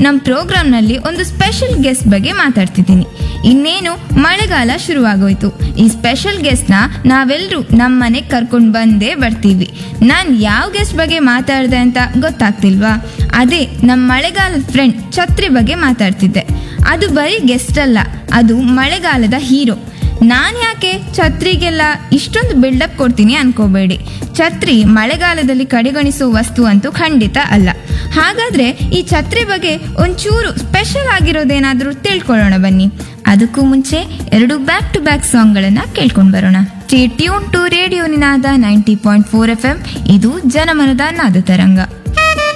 ನಮ್ಮ ಪ್ರೋಗ್ರಾಂನಲ್ಲಿ ಒಂದು ಸ್ಪೆಷಲ್ ಗೆಸ್ಟ್ ಬಗ್ಗೆ ಮಾತಾಡ್ತಿದ್ದೀನಿ ಇನ್ನೇನು ಮಳೆಗಾಲ ಶುರುವಾಗೋಯ್ತು ಈ ಸ್ಪೆಷಲ್ ಗೆಸ್ಟ್ನ ನಾವೆಲ್ಲರೂ ನಮ್ಮ ಮನೆಗೆ ಕರ್ಕೊಂಡು ಬಂದೇ ಬರ್ತೀವಿ ನಾನು ಯಾವ ಗೆಸ್ಟ್ ಬಗ್ಗೆ ಮಾತಾಡಿದೆ ಅಂತ ಗೊತ್ತಾಗ್ತಿಲ್ವಾ ಅದೇ ನಮ್ಮ ಮಳೆಗಾಲದ ಫ್ರೆಂಡ್ ಛತ್ರಿ ಬಗ್ಗೆ ಮಾತಾಡ್ತಿದ್ದೆ ಅದು ಬರೀ ಗೆಸ್ಟ್ ಅಲ್ಲ ಅದು ಮಳೆಗಾಲದ ಹೀರೋ ನಾನು ಯಾಕೆ ಛತ್ರಿಗೆಲ್ಲ ಇಷ್ಟೊಂದು ಬಿಲ್ಡಪ್ ಕೊಡ್ತೀನಿ ಅನ್ಕೋಬೇಡಿ ಛತ್ರಿ ಮಳೆಗಾಲದಲ್ಲಿ ಕಡೆಗಣಿಸೋ ವಸ್ತು ಅಂತೂ ಖಂಡಿತ ಅಲ್ಲ ಹಾಗಾದ್ರೆ ಈ ಛತ್ರಿ ಬಗ್ಗೆ ಒಂಚೂರು ಸ್ಪೆಷಲ್ ಆಗಿರೋದೇನಾದ್ರೂ ತಿಳ್ಕೊಳ್ಳೋಣ ಬನ್ನಿ ಅದಕ್ಕೂ ಮುಂಚೆ ಎರಡು ಬ್ಯಾಕ್ ಟು ಬ್ಯಾಕ್ ಸಾಂಗ್ಗಳನ್ನ ಕೇಳ್ಕೊಂಡು ಬರೋಣ tune to radio Ninada ninety point four F M ಇದು ಜನಮನದ ನಾದ ತರಂಗ